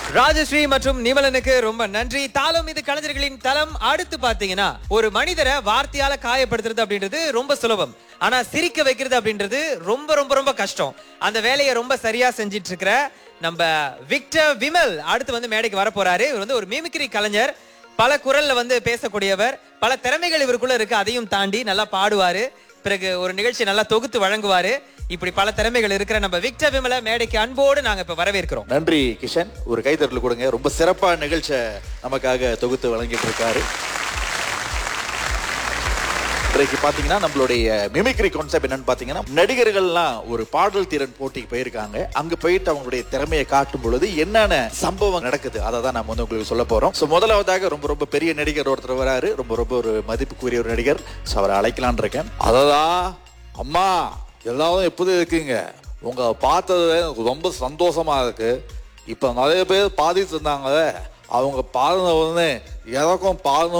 ராஜஸ்ரீ மற்றும் நிமலனுக்கு ரொம்ப நன்றி தாளம் இது கலைஞர்களின் தளம் அடுத்து பாத்தீங்கன்னா ஒரு மனிதரை வார்த்தையால காயப்படுத்துறது அப்படின்றது ரொம்ப சுலபம் ஆனா சிரிக்க வைக்கிறது அப்படின்றது ரொம்ப ரொம்ப ரொம்ப கஷ்டம் அந்த வேலையை ரொம்ப சரியா செஞ்சிட்டு இருக்கிற நம்ம விக்டர் விமல் அடுத்து வந்து மேடைக்கு வர போறாரு இவர் வந்து ஒரு மிமிக்ரி கலைஞர் பல குரல்ல வந்து பேசக்கூடியவர் பல திறமைகள் இவருக்குள்ள இருக்கு அதையும் தாண்டி நல்லா பாடுவாரு பிறகு ஒரு நிகழ்ச்சி நல்லா தொகுத்து வழங்குவாரு இப்படி பல திறமைகள் இருக்கிற நம்ம விக்டர் விமலை மேடைக்கு அன்போடு நாங்க இப்ப வரவேற்கிறோம் நன்றி கிஷன் ஒரு கைத்தறல் கொடுங்க ரொம்ப சிறப்பான நிகழ்ச்சியை நமக்காக தொகுத்து வழங்கிட்டு இருக்காரு இன்றைக்கு பாத்தீங்கன்னா நம்மளுடைய மிமிக்ரி கான்செப்ட் என்னன்னு பாத்தீங்கன்னா நடிகர்கள்லாம் ஒரு பாடல் திறன் போட்டிக்கு போயிருக்காங்க அங்க போயிட்டு அவங்களுடைய திறமையை காட்டும் பொழுது என்னென்ன சம்பவம் நடக்குது அதை தான் நம்ம வந்து உங்களுக்கு சொல்ல போறோம் ஸோ முதலாவதாக ரொம்ப ரொம்ப பெரிய நடிகர் ஒருத்தர் வராரு ரொம்ப ரொம்ப ஒரு மதிப்புக்குரிய ஒரு நடிகர் ஸோ அவரை அழைக்கலான் இருக்கேன் அததா அம்மா எல்லாரும் எப்படி இருக்கீங்க உங்க பார்த்தது எனக்கு ரொம்ப சந்தோஷமா இருக்கு இப்ப நிறைய பேர் பாடிட்டு இருந்தாங்க அவங்க பாடின உடனே எனக்கும் பாடணும்